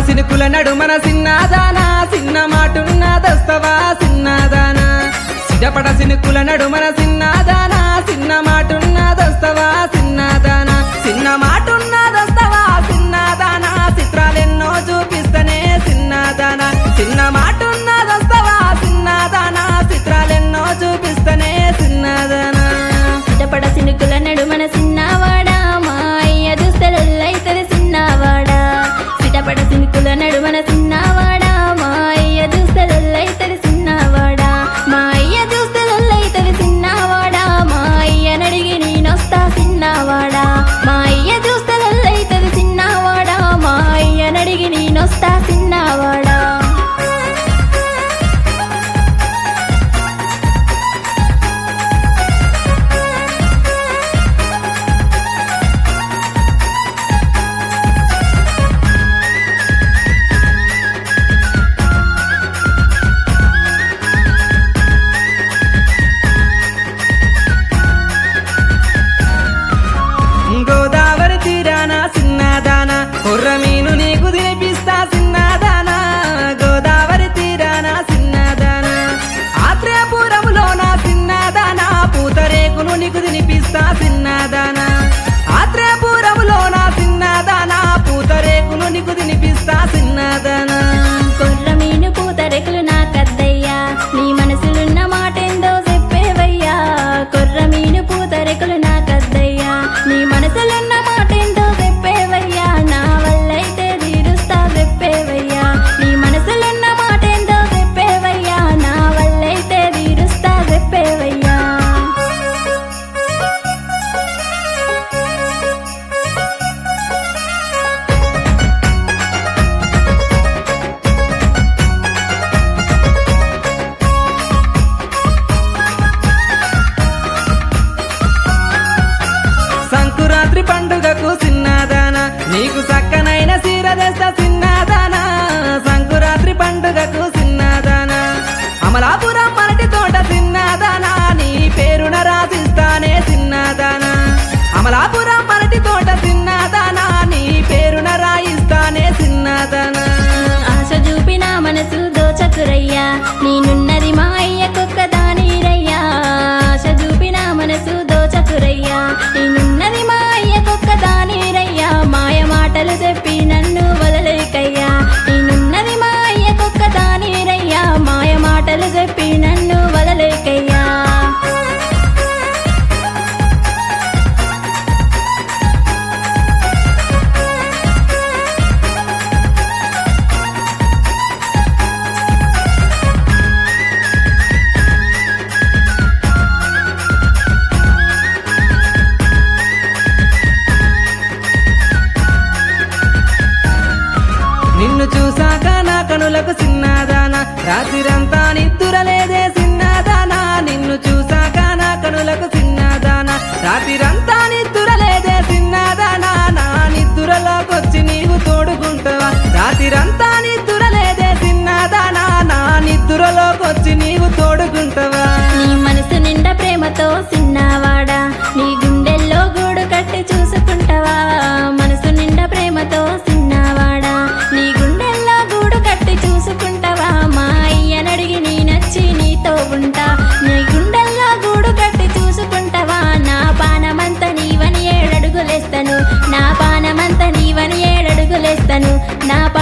సినుకుల నడుమన సిన్నాదానా చిన్న మాటున్న దస్తవా సిన్నాదానా సిడపడ సినుకుల నడుమన సిన్నాదానా చిన్న మాటున్న దస్తవా సిన్నాదానా చిన్న మాటున్న దస్తవా సిన్నాదానా చిత్రాలెన్నో చూపిస్తనే సిన్నాదానా చిన్న మాటున్న దస్తవా సిన్నాదానా చిత్రాలెన్నో చూపిస్తనే సిన్నాదానా చిటపడ సినుకుల నడుమన సిన్నవాడా మా అయ్య దుస్తలైతది సిన్నవాడా చిటపడ సినుకుల నడుమన సిన్నవాడా మా అయ్య దుస్తలైతది సిన్నవాడా మా అయ్య దుస్తలైతది సిన్నవాడా మా అయ్య నడిగి నేనొస్తా సిన్నవాడా మా అయ్య దుస్తలైతది సిన్నవాడా మా అయ్య నడిగి నేనొస్తా సిన్నవాడా గోదావరి తీరాన సిన్నదాన కుర్ర మీను నీకు తినిపిస్తా సిన్నదాన గోదావరి తీరాన సిన్నదాన ఆత్రేయపురములోన సిన్నదాన పూతరేకులు నీకు తినిపిస్తా సిన్నదాన ఆత్రేయపురములోన సిన్నదాన పూతరేకులు నీకు తినిపిస్తా సిన్నదాన కొర్ర మీను పూతరెకులు నా కద్దయ్యా నీ మనసులున్న మాటేందో చెప్పేవయ్యా కొర్ర మీను పూతరెకులు నా కద్దయ్యా నీ మనసులున్న మాటేందో చెప్పేవయ్యా నా వల్లైతే తీరుస్తా చెప్పేవయ్యా నీ మనసులున్న మాటేందో చెప్పేవయ్యా నా వల్లైతే తీరుస్తా చెప్పేవయ్యా సంకురాత్రి పండుగకు సిన్నదాన నీకు చక్కనైన సీర తెస్తా సిన్నదాన సంకురాత్రి పండుగకు సిన్నదాన అమలాపురం మనటి తోట సిన్నదాన నీ పేరున రాసిస్తానే సిన్నదాన అమలాపురం మనటి తోట సిన్నదాన నీ పేరున రాయిస్తానే సిన్నదాన ఆశ చూపిన మనసు దోచకురయ్యా నేనున్నది మా అయ్యకొక్క దానిరయ్యా ఆశ చూపిన మనసు దోచకురయ్యా నేనున్నది మా అయ్యకొక్క దానిరయ్యా మాయ మాటలు చెప్పి నన్ను వదలేకయ్యా నేనున్నది మా అయ్యకొక్క దానిరయ్యా మాయ మాటలు చెప్పి నన్ను వదలేకయ్యా నిన్ను చూసాక నా కనులకు సిన్నదాన రాత్రిరంతా నిద్దురలేదే సిన్నదాన నిన్ను చూసాక నా కనులకు సిన్నదాన రాత్రిరంతా నిద్దురలేదే సిన్నదాన నా నిద్దురలోకొచ్చి నీవు తోడుకుంటావా రాత్రిరంతా నిద్దురలేదే సిన్నదాన నా నిద్దురలోకొచ్చి నీవు తోడుకుంటావా నీ మనసు నిండా ప్రేమతో సిన్నవాడా నీ గుండెల్లో గూడు కట్టి చూసుకుంటావా మనసు నిండా ప్రేమతో సిన్నవాడా నీ గుండెల్లో గూడు కట్టి చూసుకుంటావా మా అయ్యనడిగి నీ నచ్చి నీతో ఉంటా నీ గుండెల్లో గూడు కట్టి చూసుకుంటావా నా పానమంతా నీవని ఏడడుగులేస్తాను నా పానమంతా నీవని ఏడడుగులేస్తాను నా